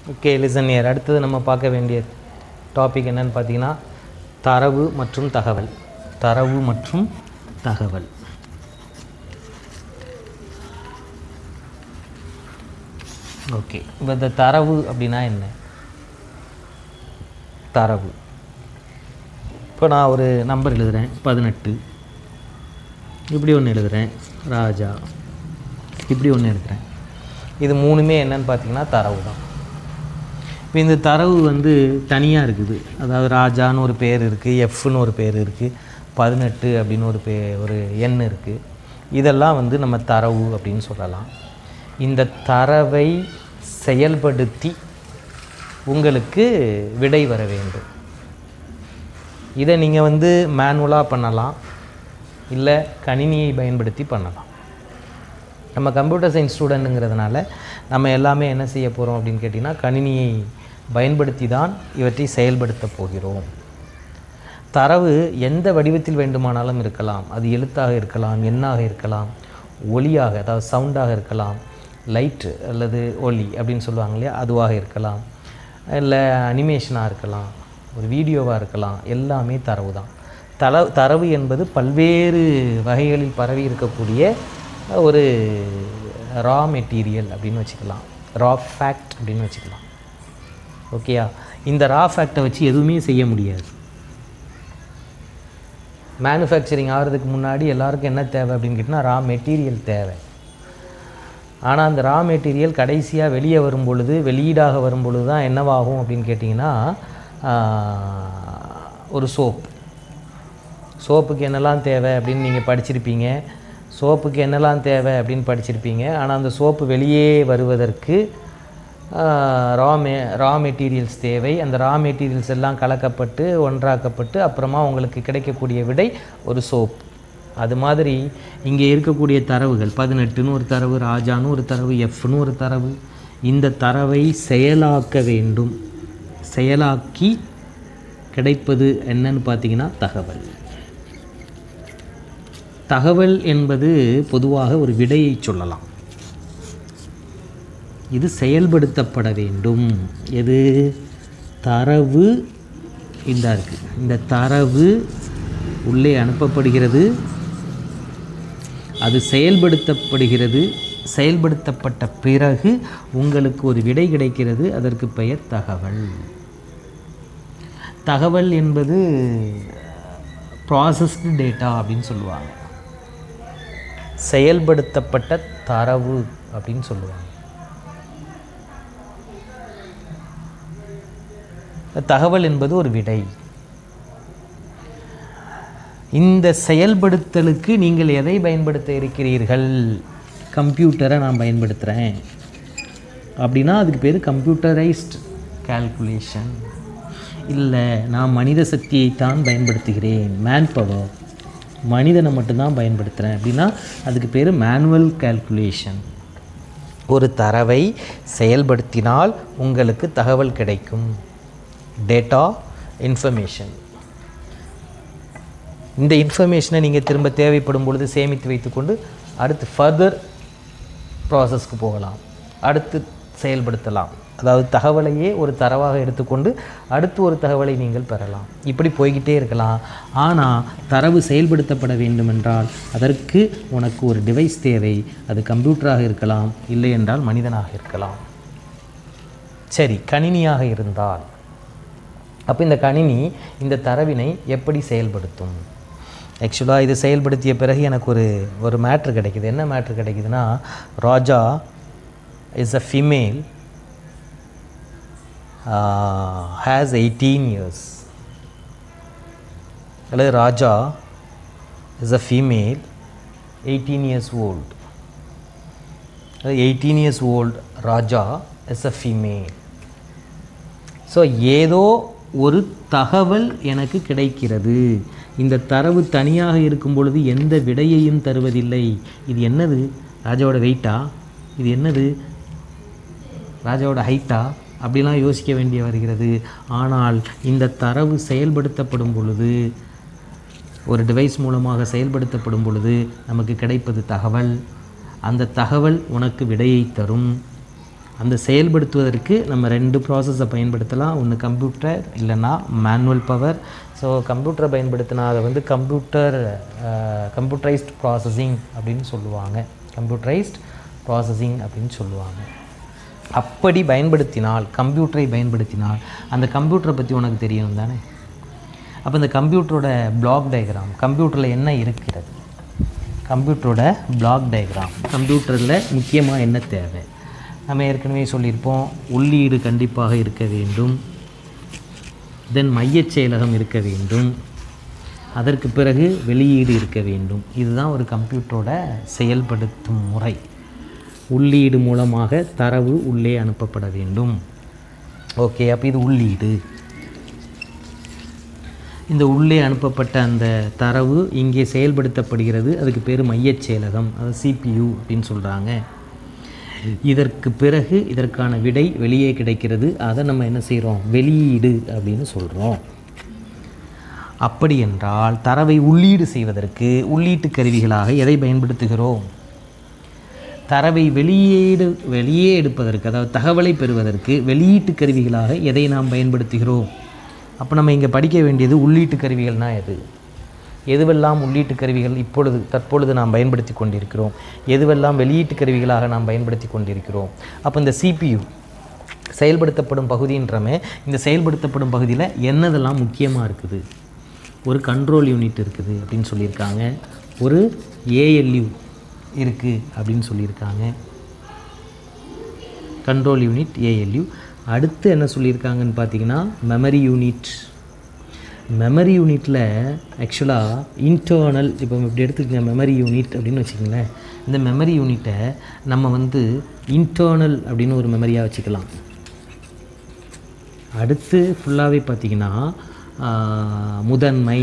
okay listen year அடுத்தது நம்ம பார்க்க வேண்டிய டாபிக் என்னன்னு பார்த்தீங்கன்னா தரவு மற்றும் தகவல் தரவு மற்றும் தகவல் ஓகே இப்போ இந்த தரவு அப்படின்னா என்ன தரவு இப்போ நான் ஒரு நம்பர் எழுதுகிறேன் பதினெட்டு இப்படி ஒன்று எழுதுகிறேன் ராஜா இப்படி ஒன்று எழுதுகிறேன் இது மூணுமே என்னன்னு பார்த்தீங்கன்னா தரவு தான் இப்போ இந்த தரவு வந்து தனியாக இருக்குது அதாவது ராஜான்னு ஒரு பேர் இருக்குது எஃப்னு ஒரு பேர் இருக்குது பதினெட்டு அப்படின்னு ஒரு பே ஒரு எண் இருக்குது இதெல்லாம் வந்து நம்ம தரவு அப்படின்னு சொல்லலாம் இந்த தரவை செயல்படுத்தி உங்களுக்கு விடை வர வேண்டும் இதை நீங்கள் வந்து மேனுவலாக பண்ணலாம் இல்லை கணினியை பயன்படுத்தி பண்ணலாம் நம்ம கம்ப்யூட்டர் சயின்ஸ் ஸ்டூடெண்ட்டுங்கிறதுனால நம்ம எல்லாமே என்ன செய்ய போகிறோம் அப்படின்னு கேட்டிங்கன்னா கணினியை பயன்படுத்தி தான் இவற்றை செயல்படுத்த போகிறோம் தரவு எந்த வடிவத்தில் வேண்டுமானாலும் இருக்கலாம் அது எழுத்தாக இருக்கலாம் எண்ணாக இருக்கலாம் ஒளியாக அதாவது சவுண்டாக இருக்கலாம் லைட்டு அல்லது ஒளி அப்படின்னு சொல்லுவாங்க இல்லையா அதுவாக இருக்கலாம் இல்லை அனிமேஷனாக இருக்கலாம் ஒரு வீடியோவாக இருக்கலாம் எல்லாமே தரவு தான் தர தரவு என்பது பல்வேறு வகைகளில் பரவி இருக்கக்கூடிய ஒரு ரா மெட்டீரியல் அப்படின்னு வச்சுக்கலாம் ரா ஃபேக்ட் அப்படின்னு வச்சுக்கலாம் ஓகேயா இந்த ரா ஃபேக்டை வச்சு எதுவுமே செய்ய முடியாது மேனுஃபேக்சரிங் ஆகிறதுக்கு முன்னாடி எல்லாருக்கும் என்ன தேவை அப்படின்னு கேட்டிங்கன்னா ரா மெட்டீரியல் தேவை ஆனால் அந்த ரா மெட்டீரியல் கடைசியாக வெளியே வரும் பொழுது வெளியீடாக வரும் பொழுது தான் என்னவாகும் அப்படின்னு கேட்டிங்கன்னா ஒரு சோப் சோப்புக்கு என்னெல்லாம் தேவை அப்படின்னு நீங்கள் படிச்சிருப்பீங்க சோப்புக்கு என்னெல்லாம் தேவை அப்படின்னு படிச்சிருப்பீங்க ஆனால் அந்த சோப்பு வெளியே வருவதற்கு ரா மெ ரா மெட்டீரியல்ஸ் தேவை அந்த ரா மெட்டீரியல்ஸ் எல்லாம் கலக்கப்பட்டு ஒன்றாக்கப்பட்டு அப்புறமா உங்களுக்கு கிடைக்கக்கூடிய விடை ஒரு சோப் அது மாதிரி இங்கே இருக்கக்கூடிய தரவுகள் பதினெட்டுன்னு ஒரு தரவு ராஜான்னு ஒரு தரவு எஃப்னு ஒரு தரவு இந்த தரவை செயலாக்க வேண்டும் செயலாக்கி கிடைப்பது என்னன்னு பார்த்தீங்கன்னா தகவல் தகவல் என்பது பொதுவாக ஒரு விடையை சொல்லலாம் இது செயல்படுத்தப்பட வேண்டும் எது தரவு இந்த இருக்குது இந்த தரவு உள்ளே அனுப்பப்படுகிறது அது செயல்படுத்தப்படுகிறது செயல்படுத்தப்பட்ட பிறகு உங்களுக்கு ஒரு விடை கிடைக்கிறது அதற்கு பெயர் தகவல் தகவல் என்பது ப்ராசஸ்டு டேட்டா அப்படின்னு சொல்லுவாங்க செயல்படுத்தப்பட்ட தரவு அப்படின்னு சொல்லுவாங்க தகவல் என்பது ஒரு விடை இந்த செயல்படுத்தலுக்கு நீங்கள் எதை பயன்படுத்த இருக்கிறீர்கள் கம்ப்யூட்டரை நான் பயன்படுத்துகிறேன் அப்படின்னா அதுக்கு பேர் கம்ப்யூட்டரைஸ்ட் கால்குலேஷன் இல்லை நான் மனித சக்தியை தான் பயன்படுத்துகிறேன் மேன் பவர் மனிதனை மட்டும்தான் பயன்படுத்துகிறேன் அப்படின்னா அதுக்கு பேர் மேனுவல் கால்குலேஷன் ஒரு தரவை செயல்படுத்தினால் உங்களுக்கு தகவல் கிடைக்கும் டேட்டா இன்ஃபர்மேஷன் இந்த இன்ஃபர்மேஷனை நீங்கள் திரும்ப தேவைப்படும் பொழுது சேமித்து வைத்துக்கொண்டு அடுத்து ஃபர்தர் ப்ராசஸ்க்கு போகலாம் அடுத்து செயல்படுத்தலாம் அதாவது தகவலையே ஒரு தரவாக எடுத்துக்கொண்டு அடுத்து ஒரு தகவலை நீங்கள் பெறலாம் இப்படி போய்கிட்டே இருக்கலாம் ஆனால் தரவு செயல்படுத்தப்பட வேண்டுமென்றால் அதற்கு உனக்கு ஒரு டிவைஸ் தேவை அது கம்ப்யூட்டராக இருக்கலாம் இல்லை என்றால் மனிதனாக இருக்கலாம் சரி கணினியாக இருந்தால் அப்போ இந்த கணினி இந்த தரவினை எப்படி செயல்படுத்தும் ஆக்சுவலாக இது செயல்படுத்திய பிறகு எனக்கு ஒரு ஒரு மேட்ரு கிடைக்குது என்ன மேட்ரு கிடைக்குதுன்னா Raja is a female has eighteen years அல்லது Raja is a female eighteen years old eighteen years old Raja is a female so ஏதோ ஒரு தகவல் எனக்கு கிடைக்கிறது இந்த தரவு தனியாக இருக்கும் பொழுது எந்த விடையையும் தருவதில்லை இது என்னது ராஜாவோட வெயிட்டா இது என்னது ராஜாவோட ஹைட்டா அப்படிலாம் யோசிக்க வேண்டிய வருகிறது ஆனால் இந்த தரவு செயல்படுத்தப்படும் பொழுது ஒரு டிவைஸ் மூலமாக செயல்படுத்தப்படும் பொழுது நமக்கு கிடைப்பது தகவல் அந்த தகவல் உனக்கு விடையை தரும் அந்த செயல்படுத்துவதற்கு நம்ம ரெண்டு ப்ராசஸை பயன்படுத்தலாம் ஒன்று கம்ப்யூட்டர் இல்லைன்னா மேனுவல் பவர் ஸோ கம்ப்யூட்டரை பயன்படுத்தினா அதை வந்து கம்ப்யூட்டர் கம்ப்யூட்டரைஸ்ட் ப்ராசஸிங் அப்படின்னு சொல்லுவாங்க கம்ப்யூட்டரைஸ்ட் ப்ராசஸிங் அப்படின்னு சொல்லுவாங்க அப்படி பயன்படுத்தினால் கம்ப்யூட்டரை பயன்படுத்தினால் அந்த கம்ப்யூட்டரை பற்றி உனக்கு தெரியும் தானே அப்போ இந்த கம்ப்யூட்டரோட பிளாக் டயக்ராம் கம்ப்யூட்டரில் என்ன இருக்கிறது கம்ப்யூட்டரோட பிளாக் டயக்ராம் கம்ப்யூட்டரில் முக்கியமாக என்ன தேவை நம்ம ஏற்கனவே சொல்லியிருப்போம் உள்ளீடு கண்டிப்பாக இருக்க வேண்டும் தென் மையச் செயலகம் இருக்க வேண்டும் அதற்கு பிறகு வெளியீடு இருக்க வேண்டும் இதுதான் ஒரு கம்ப்யூட்டரோட செயல்படுத்தும் முறை உள்ளீடு மூலமாக தரவு உள்ளே அனுப்பப்பட வேண்டும் ஓகே அப்போ இது உள்ளீடு இந்த உள்ளே அனுப்பப்பட்ட அந்த தரவு இங்கே செயல்படுத்தப்படுகிறது அதுக்கு பேர் மையச் செயலகம் அது சிபியு அப்படின்னு சொல்கிறாங்க இதற்கு பிறகு இதற்கான விடை வெளியே கிடைக்கிறது அதை நம்ம என்ன செய்கிறோம் வெளியீடு அப்படின்னு சொல்கிறோம் அப்படி என்றால் தரவை உள்ளீடு செய்வதற்கு உள்ளீட்டு கருவிகளாக எதை பயன்படுத்துகிறோம் தரவை வெளியீடு வெளியே எடுப்பதற்கு அதாவது தகவலை பெறுவதற்கு வெளியீட்டு கருவிகளாக எதை நாம் பயன்படுத்துகிறோம் அப்போ நம்ம இங்கே படிக்க வேண்டியது உள்ளீட்டு கருவிகள்னா எது எதுவெல்லாம் உள்ளீட்டு கருவிகள் இப்பொழுது தற்பொழுது நாம் பயன்படுத்தி கொண்டிருக்கிறோம் எதுவெல்லாம் வெளியீட்டு கருவிகளாக நாம் பயன்படுத்தி கொண்டிருக்கிறோம் அப்போ இந்த சிபியு செயல்படுத்தப்படும் பகுதின்றமே இந்த செயல்படுத்தப்படும் பகுதியில் என்னதெல்லாம் முக்கியமாக இருக்குது ஒரு கண்ட்ரோல் யூனிட் இருக்குது அப்படின்னு சொல்லியிருக்காங்க ஒரு ஏஎல்யூ இருக்குது அப்படின்னு சொல்லியிருக்காங்க கண்ட்ரோல் யூனிட் ஏஎல்யூ அடுத்து என்ன சொல்லியிருக்காங்கன்னு பார்த்தீங்கன்னா மெமரி யூனிட் மெமரி யூனிட்டில் ஆக்சுவலாக இன்டர்னல் இப்போ இப்படி எடுத்துக்கங்க மெமரி யூனிட் அப்படின்னு வச்சுக்கங்களேன் இந்த மெமரி யூனிட்டை நம்ம வந்து இன்டர்னல் அப்படின்னு ஒரு மெமரியாக வச்சுக்கலாம் அடுத்து ஃபுல்லாகவே பார்த்தீங்கன்னா ஆஹ், முதன்மை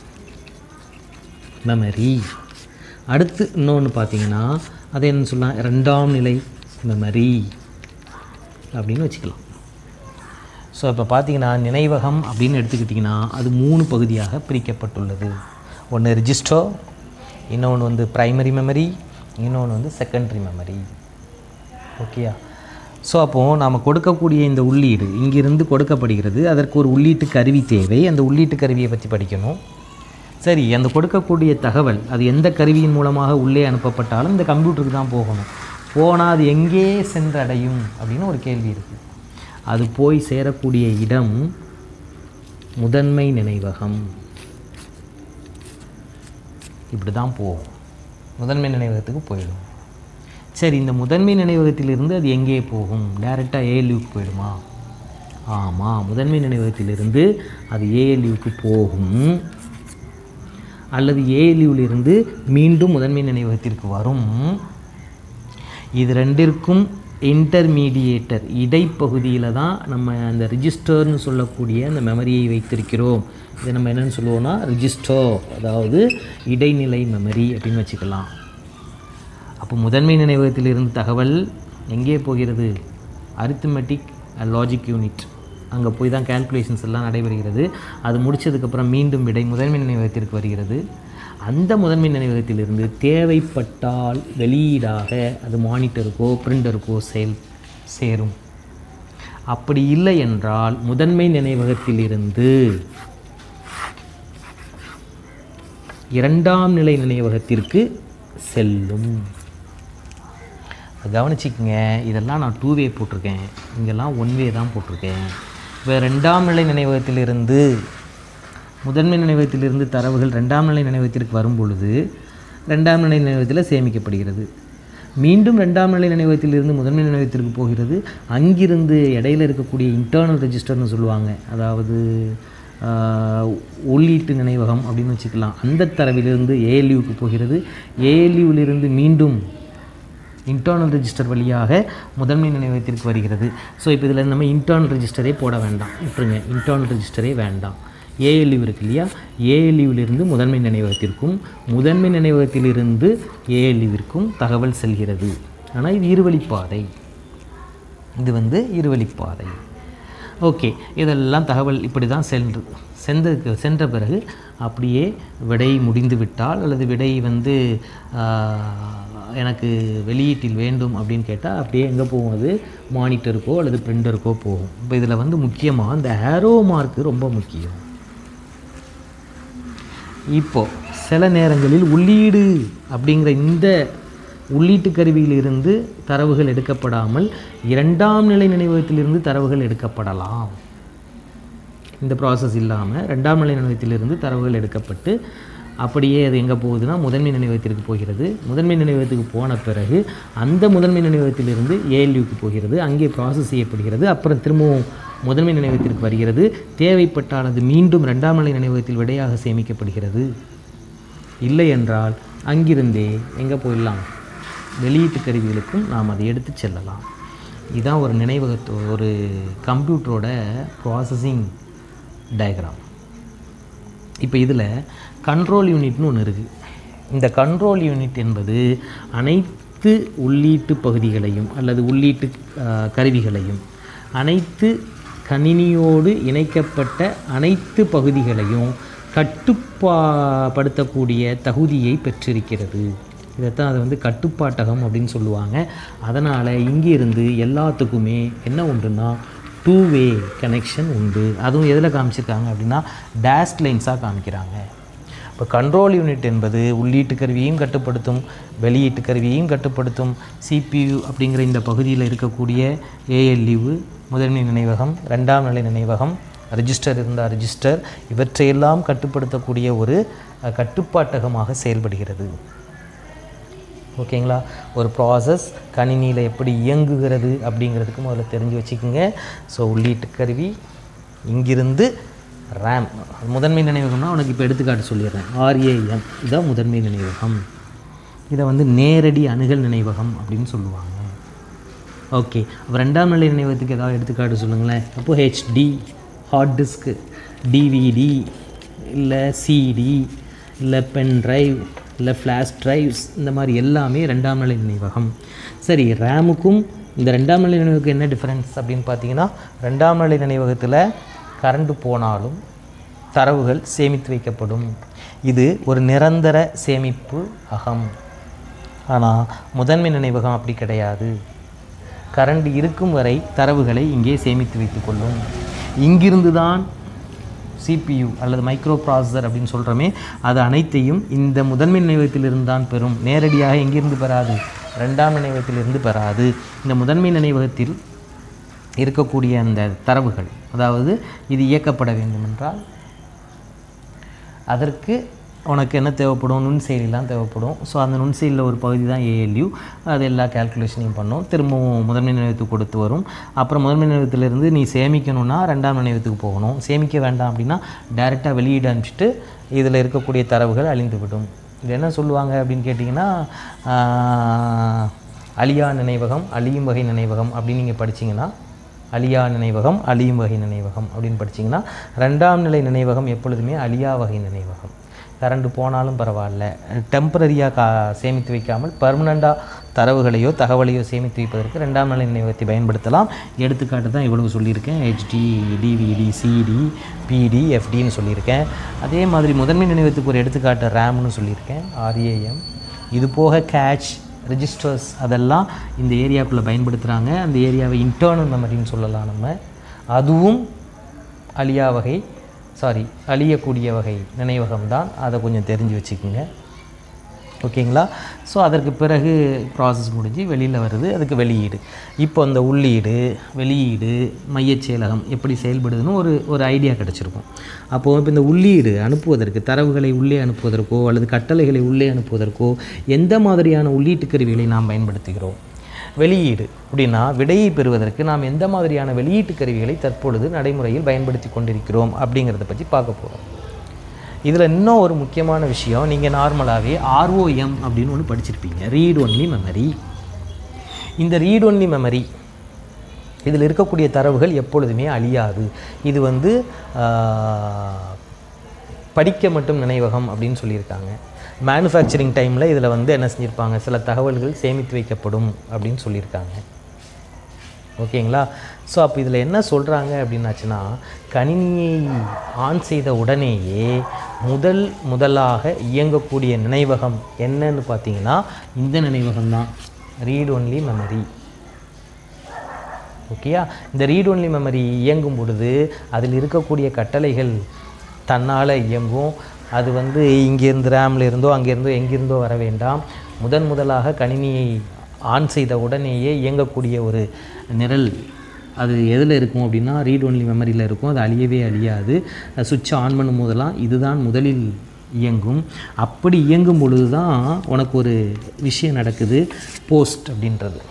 மெமரி அடுத்து இன்னொன்று பார்த்தீங்கன்னா அது என்ன சொல்லலாம் ரெண்டாம் நிலை மெமரி அப்படின்னு வச்சுக்கலாம் ஸோ இப்போ பார்த்தீங்கன்னா நினைவகம் அப்படின்னு எடுத்துக்கிட்டிங்கன்னா அது மூணு பகுதியாக பிரிக்கப்பட்டுள்ளது ஒன்று ரிஜிஸ்டர் இன்னொன்று வந்து பிரைமரி மெமரி இன்னொன்று வந்து செகண்டரி மெமரி ஓகேயா ஸோ அப்போது நாம் கொடுக்கக்கூடிய இந்த உள்ளீடு இங்கிருந்து கொடுக்கப்படுகிறது அதற்கு ஒரு உள்ளீட்டு கருவி தேவை அந்த உள்ளீட்டு கருவியை பற்றி படிக்கணும் சரி அந்த கொடுக்கக்கூடிய தகவல் அது எந்த கருவியின் மூலமாக உள்ளே அனுப்பப்பட்டாலும் இந்த கம்ப்யூட்டருக்கு தான் போகணும் போனால் அது எங்கே சென்றடையும் அப்படின்னு ஒரு கேள்வி இருக்குது அது போய் சேரக்கூடிய இடம் முதன்மை நினைவகம் இப்படி தான் போகும் முதன்மை நினைவகத்துக்கு போயிடும் சரி இந்த முதன்மை நினைவகத்திலிருந்து அது எங்கே போகும் டைரெக்டாக ஏஎல்யூக்கு போயிடுமா ஆமாம் முதன்மை நினைவகத்திலிருந்து அது ஏஎல்யூக்கு போகும் அல்லது ஏஎல்யூவிலிருந்து மீண்டும் முதன்மை நினைவகத்திற்கு வரும் இது ரெண்டிற்கும் இன்டர்மீடியேட்டர் இடைப்பகுதியில் தான் நம்ம அந்த ரிஜிஸ்டர்னு சொல்லக்கூடிய அந்த மெமரியை வைத்திருக்கிறோம் இதை நம்ம என்னென்னு சொல்லுவோம்னா ரிஜிஸ்டர் அதாவது இடைநிலை மெமரி அப்படின்னு வச்சுக்கலாம் அப்போ முதன்மை நினைவகத்திலிருந்து தகவல் எங்கே போகிறது அரித்மெட்டிக் லாஜிக் யூனிட் அங்கே போய் தான் கால்குலேஷன்ஸ் எல்லாம் நடைபெறுகிறது அது முடிச்சதுக்கப்புறம் மீண்டும் விடை முதன்மை நினைவகத்திற்கு வருகிறது அந்த முதன்மை நினைவகத்திலிருந்து தேவைப்பட்டால் வெளியீடாக அது மானிட்டருக்கோ பிரிண்டருக்கோ செயல் சேரும் அப்படி இல்லை என்றால் முதன்மை நினைவகத்திலிருந்து இரண்டாம் நிலை நினைவகத்திற்கு செல்லும் கவனிச்சிக்கங்க இதெல்லாம் நான் டூ வே போட்டிருக்கேன் இங்கெல்லாம் ஒன் வே தான் போட்டிருக்கேன் இப்போ ரெண்டாம் நிலை நினைவகத்திலிருந்து முதன்மை நினைவகத்திலிருந்து தரவுகள் ரெண்டாம் நிலை நினைவகத்திற்கு வரும் பொழுது ரெண்டாம் நிலை நினைவகத்தில் சேமிக்கப்படுகிறது மீண்டும் ரெண்டாம் நிலை நினைவகத்திலிருந்து முதன்மை நினைவகத்திற்கு போகிறது அங்கிருந்து இடையில இருக்கக்கூடிய இன்டர்னல் ரெஜிஸ்டர்னு சொல்லுவாங்க அதாவது ஆஹ், உள்ளீட்டு நினைவகம் அப்படின்னு வச்சுக்கலாம் அந்த தரவிலிருந்து ஏஎல்யூக்கு போகிறது ஏஎல்யூவிலிருந்து மீண்டும் இன்டர்னல் ரெஜிஸ்டர் வழியாக முதன்மை நினைவகத்திற்கு வருகிறது ஸோ இப்போ இதில் நம்ம இன்டர்னல் ரெஜிஸ்டரே போட வேண்டாம் விட்டுருங்க இன்டர்னல் ரெஜிஸ்டரே வேண்டாம் ஏஎல்யூ இருக்கு இல்லையா ஏஎல்யூவிலிருந்து முதன்மை நினைவகத்திற்கும் முதன்மை நினைவகத்திலிருந்து ஏஎல்யூவிற்கும் தகவல் செல்கிறது ஆனால் இது இருவழிப்பாதை இது வந்து இருவழிப்பாதை ஓகே இதெல்லாம் தகவல் இப்படி தான் சென்று சென்றதுக்கு சென்ற பிறகு அப்படியே விடை முடிந்து விட்டால் அல்லது விடை வந்து ஆஹ், எனக்கு வெளியீட்டில் வேண்டும் அப்படின்னு கேட்டால் அப்படியே எங்கே போகும் அது மானிட்டருக்கோ அல்லது பிரிண்டருக்கோ போகும் இப்போ இதில் வந்து முக்கியமாக இந்த ஆரோ மார்க்கு ரொம்ப முக்கியம் இப்போ சில நேரங்களில் உள்ளீடு அப்படிங்கிற இந்த உள்ளீட்டு கருவியிலிருந்து தரவுகள் எடுக்கப்படாமல் இரண்டாம் நிலை நினைவகத்திலிருந்து தரவுகள் எடுக்கப்படலாம் இந்த ப்ராசஸ் இல்லாமல் ரெண்டாம் நிலை நினைவகத்திலிருந்து தரவுகள் எடுக்கப்பட்டு அப்படியே அது எங்கே போகுதுன்னா முதன்மை நினைவகத்திற்கு போகிறது முதன்மை நினைவகத்துக்கு போன பிறகு அந்த முதன்மை நினைவகத்திலிருந்து ஏஎல்யூக்கு போகிறது அங்கே ப்ராசஸ் செய்யப்படுகிறது அப்புறம் திரும்பவும் முதன்மை நினைவகத்திற்கு வருகிறது தேவைப்பட்டால் அது மீண்டும் ரெண்டாம் நிலை நினைவகத்தில் விடையாக சேமிக்கப்படுகிறது இல்லை என்றால் அங்கிருந்தே எங்கே போயிடலாம் வெளியீட்டு கருவிகளுக்கும் நாம் அதை எடுத்து செல்லலாம் இதுதான் ஒரு நினைவகத்தோ ஒரு கம்ப்யூட்டரோட ப்ராசஸிங் டயக்ராம் இப்போ இதில் கண்ட்ரோல் யூனிட்னு ஒன்று இருக்குது இந்த கண்ட்ரோல் யூனிட் என்பது அனைத்து உள்ளீட்டு பகுதிகளையும் அல்லது உள்ளீட்டு ஆஹ், கருவிகளையும் அனைத்து கணினியோடு இணைக்கப்பட்ட அனைத்து பகுதிகளையும் கட்டுப்பாப்படுத்தக்கூடிய தகுதியை பெற்றிருக்கிறது இதைத்தான் அதை வந்து கட்டுப்பாட்டகம் அப்படின்னு சொல்லுவாங்க அதனால் இங்கிருந்து எல்லாத்துக்குமே என்ன உண்டுன்னா டூ வே கனெக்ஷன் உண்டு அதுவும் எதில் காமிச்சிருக்காங்க அப்படின்னா டேஸ்ட் லைன்ஸாக காமிக்கிறாங்க இப்போ கண்ட்ரோல் யூனிட் என்பது உள்ளீட்டு கருவியையும் கட்டுப்படுத்தும் வெளியீட்டு கருவியையும் கட்டுப்படுத்தும் சிபியு அப்படிங்கிற இந்த பகுதியில் இருக்கக்கூடிய ஏஎல்யூ முதன்மை நினைவகம் ரெண்டாம் நிலை நினைவகம் ரெஜிஸ்டர் இருந்தால் ரெஜிஸ்டர் இவற்றையெல்லாம் கட்டுப்படுத்தக்கூடிய ஒரு அஹ், கட்டுப்பாட்டகமாக செயல்படுகிறது ஓகேங்களா ஒரு ப்ராசஸ் கணினியில் எப்படி இயங்குகிறது அப்படிங்கிறதுக்கு முதல்ல தெரிஞ்சு வச்சுக்கோங்க ஸோ உள்ளீட்டு கருவி இங்கிருந்து ரேம் முதன்மை நினைவகம்னா உனக்கு இப்போ எடுத்துக்காட்டு சொல்லிடுறேன் ஆர்ஏஎம் இதுதான் முதன்மை நினைவகம் இதை வந்து நேரடி அணுகல் நினைவகம் அப்படின்னு சொல்லுவாங்க ஓகே அப்போ ரெண்டாம் நிலை நினைவகத்துக்கு ஏதாவது எடுத்துக்காட்டு சொல்லுங்களேன் அப்போ ஹெச்டி ஹார்ட் டிஸ்க்கு டிவிடி இல்லை சிடி இல்லை பென் டிரைவ் இல்லை ஃப்ளாஷ் டிரைவ்ஸ் இந்த மாதிரி எல்லாமே ரெண்டாம் நிலை நினைவகம் சரி ரேமுக்கும் இந்த ரெண்டாம் நிலை நினைவகம் என்ன டிஃப்ரென்ஸ் அப்படின்னு பார்த்தீங்கன்னா ரெண்டாம் நிலை நினைவகத்தில் கரண்ட் போனாலும் தரவுகள் சேமித்து வைக்கப்படும் இது ஒரு நிரந்தர சேமிப்பு அகம் ஆனால் முதன்மை நினைவகம் அப்படி கிடையாது கரண்ட் இருக்கும் வரை தரவுகளை இங்கே சேமித்து வைத்துக்கொள்ளும் இங்கிருந்து தான் சிபியு அல்லது மைக்ரோ ப்ராசஸர் அப்படின்னு சொல்கிறோமே அது அனைத்தையும் இந்த முதன்மை நினைவகத்திலிருந்து தான் பெறும் நேரடியாக எங்கிருந்து பெறாது ரெண்டாம் நினைவகத்திலிருந்து பெறாது இந்த முதன்மை நினைவகத்தில் இருக்கக்கூடிய அந்த தரவுகள் அதாவது இது இயக்கப்பட வேண்டுமென்றால் அதற்கு உனக்கு என்ன தேவைப்படும் நுண்செயலிலாம் தேவைப்படும் ஸோ அந்த நுண்செயலில் ஒரு பகுதி தான் ஏஎல்யூ அது எல்லா கேல்குலேஷனையும் பண்ணும் திரும்பவும் முதன்மை நினைவகத்துக்கு கொடுத்து வரும் அப்புறம் முதன்மை நினைவகத்திலிருந்து நீ சேமிக்கணும்னா ரெண்டாம் நினைவகத்துக்கு போகணும் சேமிக்க வேண்டாம் அப்படின்னா டைரெக்டாக வெளியீடு அனுப்பிச்சிட்டு இதில் இருக்கக்கூடிய தரவுகள் அழிந்துவிடும் இது என்ன சொல்லுவாங்க அப்படின்னு கேட்டிங்கன்னா ஆஹ், அழியா நினைவகம் அழியும் வகை நினைவகம் அப்படின்னு நீங்கள் படிச்சீங்கன்னா அழியா நினைவகம் அழியும் வகை நினைவகம் அப்படின்னு படிச்சீங்கன்னா ரெண்டாம் நிலை நினைவகம் எப்பொழுதுமே அழியா வகை நினைவகம் கரண்ட் போனாலும் பரவாயில்ல டெம்பரரியாக கா சேமித்து வைக்காமல் பர்மனண்ட்டாக தரவுகளையோ தகவலையோ சேமித்து வைப்பதற்கு ரெண்டாம் நிலை நினைவகத்தை பயன்படுத்தலாம் எடுத்துக்காட்டு தான் இவ்வளவு சொல்லியிருக்கேன் ஹெச்டி டிவிடி சிடி பிடி எஃப்டின்னு சொல்லியிருக்கேன் அதே மாதிரி முதன்மை நினைவகத்துக்கு ஒரு எடுத்துக்காட்டு ரேம்னு சொல்லியிருக்கேன் ஆர்ஏஎம் இது போக கேட்ச் ரெஜிஸ்டர்ஸ் அதெல்லாம் இந்த ஏரியாக்குள்ளே பயன்படுத்துகிறாங்க அந்த ஏரியாவை இன்டர்னல் மெமரின்னு சொல்லலாம் நம்ம அதுவும் அழியா வகை சாரி அழியக்கூடிய வகை நினைவகம் தான் அதை கொஞ்சம் தெரிஞ்சு வச்சுக்கோங்க ஓகேங்களா ஸோ அதற்கு பிறகு ப்ராசஸ் முடிஞ்சு வெளியில் வருது அதுக்கு வெளியீடு இப்போ அந்த உள்ளீடு வெளியீடு மையச் செயலகம் எப்படி செயல்படுதுன்னு ஒரு ஒரு ஐடியா கிடச்சிருக்கும் அப்போது இப்போ இந்த உள்ளீடு அனுப்புவதற்கு தரவுகளை உள்ளே அனுப்புவதற்கோ அல்லது கட்டளைகளை உள்ளே அனுப்புவதற்கோ எந்த மாதிரியான உள்ளீட்டு கருவிகளை நாம் பயன்படுத்துகிறோம் வெளியீடு அப்படின்னா விடையை பெறுவதற்கு நாம் எந்த மாதிரியான வெளியீட்டு கருவிகளை தற்பொழுது நடைமுறையில் பயன்படுத்தி கொண்டிருக்கிறோம் அப்படிங்கிறத பற்றி பார்க்க போகிறோம் இதில் இன்னும் ஒரு முக்கியமான விஷயம் நீங்கள் நார்மலாகவே ஆர்ஓஎம் அப்படின்னு ஒன்று படிச்சிருப்பீங்க ரீட் ஒன்லி மெமரி இந்த ரீட் ஒன்லி மெமரி இதில் இருக்கக்கூடிய தரவுகள் எப்பொழுதுமே அழியாது இது வந்து ஆஹ், படிக்க மட்டும் நினைவகம் அப்படின்னு சொல்லியிருக்காங்க மேனுஃபேக்சரிங் டைமில் இதில் வந்து என்ன செஞ்சுருப்பாங்க சில தகவல்கள் சேமித்து வைக்கப்படும் அப்படின்னு சொல்லியிருக்காங்க ஓகேங்களா ஸோ அப்போ இதில் என்ன சொல்கிறாங்க அப்படின்னாச்சுன்னா கணினியை ஆன் செய்த உடனேயே முதல் முதலாக இயங்கக்கூடிய நினைவகம் என்னன்னு பார்த்தீங்கன்னா இந்த நினைவகம் தான் ரீட் ஒன்லி மெமரி ஓகேயா இந்த ரீட் ஒன்லி மெமரி இயங்கும் பொழுது அதில் இருக்கக்கூடிய கட்டளைகள் தன்னால் இயங்கும் அது வந்து இங்கேருந்து ரேமில் இருந்தோ அங்கேருந்தோ எங்கிருந்தோ வர வேண்டாம் முதன் முதலாக கணினியை ஆன் செய்த உடனேயே இயங்கக்கூடிய ஒரு நிரல் அது எதில் இருக்கும் அப்படின்னா ரீட் ஒன்லி மெமரியில் இருக்கும் அது அழியவே அழியாது சுவிட்சை ஆன் பண்ணும் போதெல்லாம் இதுதான் முதலில் இயங்கும் அப்படி இயங்கும் பொழுது தான் உனக்கு ஒரு விஷயம் நடக்குது போஸ்ட் அப்படின்றது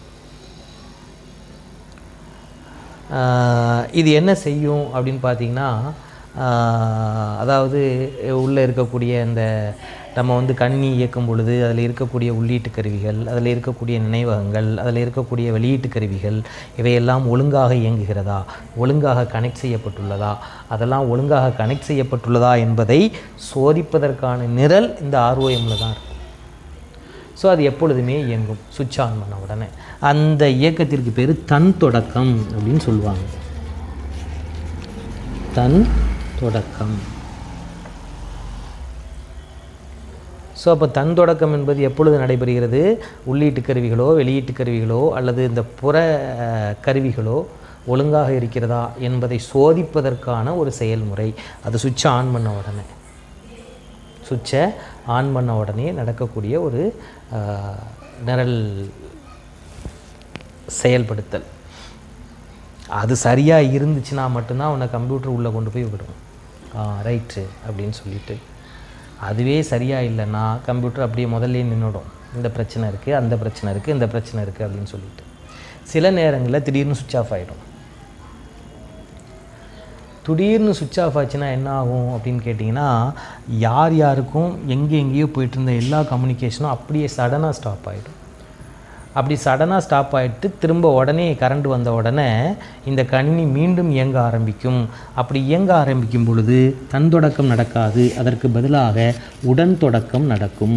ஆஹ் இது என்ன செய்யும் அப்படின்னு பார்த்தீங்கன்னா ஆஹ் அதாவது உள்ளே இருக்கக்கூடிய இந்த நம்ம வந்து கணினி இயக்கும் பொழுது அதில் இருக்கக்கூடிய உள்ளீட்டு கருவிகள் அதில் இருக்கக்கூடிய நினைவகங்கள் அதில் இருக்கக்கூடிய வெளியீட்டு கருவிகள் இவையெல்லாம் ஒழுங்காக இயங்குகிறதா ஒழுங்காக கனெக்ட் செய்யப்பட்டுள்ளதா அதெல்லாம் ஒழுங்காக கனெக்ட் செய்யப்பட்டுள்ளதா என்பதை சோதிப்பதற்கான நிரல் இந்த ஆர்ஓஎம்மில் தான் இருக்கும் ஸோ அது எப்பொழுதுமே இயங்கும் சுவிட்ச் ஆன் பண்ண உடனே அந்த இயக்கத்திற்கு பேர் தன் தொடக்கம் அப்படின்னு சொல்லுவாங்க தன் தொடக்கம் ஸோ அப்போ தன் தொடக்கம் என்பது எப்பொழுது நடைபெறுகிறது உள்ளீட்டு கருவிகளோ வெளியீட்டு கருவிகளோ அல்லது இந்த புற அஹ், கருவிகளோ ஒழுங்காக இருக்கிறதா என்பதை சோதிப்பதற்கான ஒரு செயல்முறை அது சுவிட்சை ஆன் பண்ண உடனே சுவிட்சை ஆன் பண்ண உடனே நடக்கக்கூடிய ஒரு ஆஹ், நிரல் செயல்படுத்தல் அது சரியாக இருந்துச்சுன்னா மட்டும்தான் உன்னை கம்ப்யூட்டர் உள்ளே கொண்டு போய் விடும் ரைட்டு அப்படின்னு சொல்லிட்டு அதுவே சரியாக இல்லைன்னா கம்ப்யூட்டர் அப்படியே முதல்ல நின்றுடும் இந்த பிரச்சனை இருக்குது அந்த பிரச்சனை இருக்குது இந்த பிரச்சனை இருக்குது அப்படின்னு சொல்லிட்டு சில நேரங்களில் திடீர்னு சுவிட்ச் ஆஃப் ஆகிடும் திடீர்னு சுவிட்ச் ஆஃப் ஆச்சுன்னா என்ன ஆகும் அப்படின்னு கேட்டிங்கன்னா யார் யாருக்கும் எங்கே எங்கேயோ போயிட்டு இருந்த எல்லா கம்யூனிகேஷனும் அப்படியே சடனாக ஸ்டாப் ஆகிடும் அப்படி சடனாக ஸ்டாப் ஆகிட்டு திரும்ப உடனே கரண்ட் வந்த உடனே இந்த கணினி மீண்டும் இயங்க ஆரம்பிக்கும் அப்படி இயங்க ஆரம்பிக்கும் பொழுது தன் தொடக்கம் நடக்காது அதற்கு பதிலாக உடன் தொடக்கம் நடக்கும்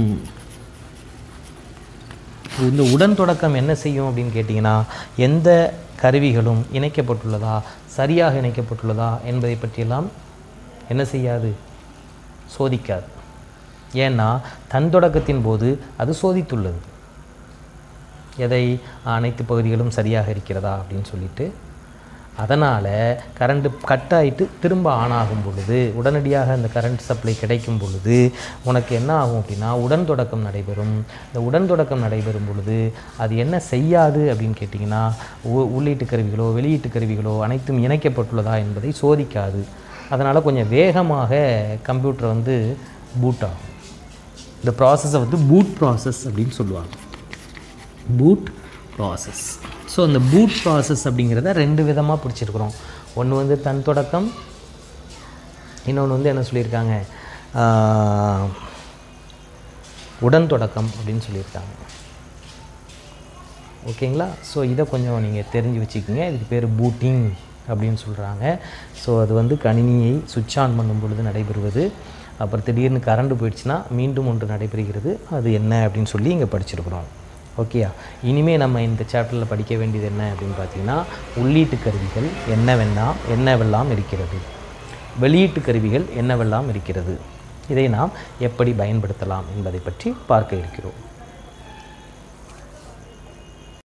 இந்த உடன் தொடக்கம் என்ன செய்யும் அப்படின்னு கேட்டிங்கன்னா எந்த கருவிகளும் இணைக்கப்பட்டுள்ளதா சரியாக இணைக்கப்பட்டுள்ளதா என்பதை பற்றியெல்லாம் என்ன செய்யாது சோதிக்காது ஏன்னா தன் தொடக்கத்தின் போது அது சோதித்துள்ளது எதை அனைத்து பகுதிகளும் சரியாக இருக்கிறதா அப்படின்னு சொல்லிட்டு அதனால் கரண்ட்டு கட் ஆகிட்டு திரும்ப ஆன் ஆகும் பொழுது உடனடியாக அந்த கரண்ட் சப்ளை கிடைக்கும் பொழுது உனக்கு என்ன ஆகும் அப்படின்னா உடன் தொடக்கம் நடைபெறும் இந்த உடன் தொடக்கம் நடைபெறும் பொழுது அது என்ன செய்யாது அப்படின்னு கேட்டிங்கன்னா உ- உள்ளீட்டு கருவிகளோ வெளியீட்டு கருவிகளோ அனைத்தும் இணைக்கப்பட்டுள்ளதா என்பதை சோதிக்காது அதனால் கொஞ்சம் வேகமாக கம்ப்யூட்டர் வந்து பூட் ஆகும் இந்த ப்ராசஸை வந்து பூட் ப்ராசஸ் அப்படின்னு சொல்லுவாங்க பூட் ப்ராசஸ் ஸோ அந்த பூட் ப்ராசஸ் அப்படிங்கிறத ரெண்டு விதமாக பிடிச்சிருக்கிறோம் ஒன்று வந்து தன் தொடக்கம் இன்னொன்று வந்து என்ன சொல்லியிருக்காங்க ஆஹ், உடன் தொடக்கம் அப்படின்னு சொல்லியிருக்காங்க ஓகேங்களா ஸோ இதை கொஞ்சம் நீங்கள் தெரிஞ்சு வச்சுக்கோங்க இதுக்கு பேர் பூட்டிங் அப்படின்னு சொல்கிறாங்க ஸோ அது வந்து கணினியை சுவிட்ச் ஆன் பண்ணும் பொழுது நடைபெறுவது அப்புறம் திடீர்னு கரண்ட் போயிடுச்சுன்னா மீண்டும் ஒன்று நடைபெறுகிறது அது என்ன அப்படின்னு சொல்லி இங்கே படிச்சிருக்கிறோம் ஓகேயா இனிமேல் நம்ம இந்த சாப்டரில் படிக்க வேண்டியது என்ன அப்படின்னு பார்த்தீங்கன்னா உள்ளீட்டு கருவிகள் என்னவெல்லாம் என்னவெல்லாம் இருக்கிறது வெளியீட்டு கருவிகள் என்னவெல்லாம் இருக்கிறது இதை நாம் எப்படி பயன்படுத்தலாம் என்பதை பற்றி பார்க்க இருக்கிறோம்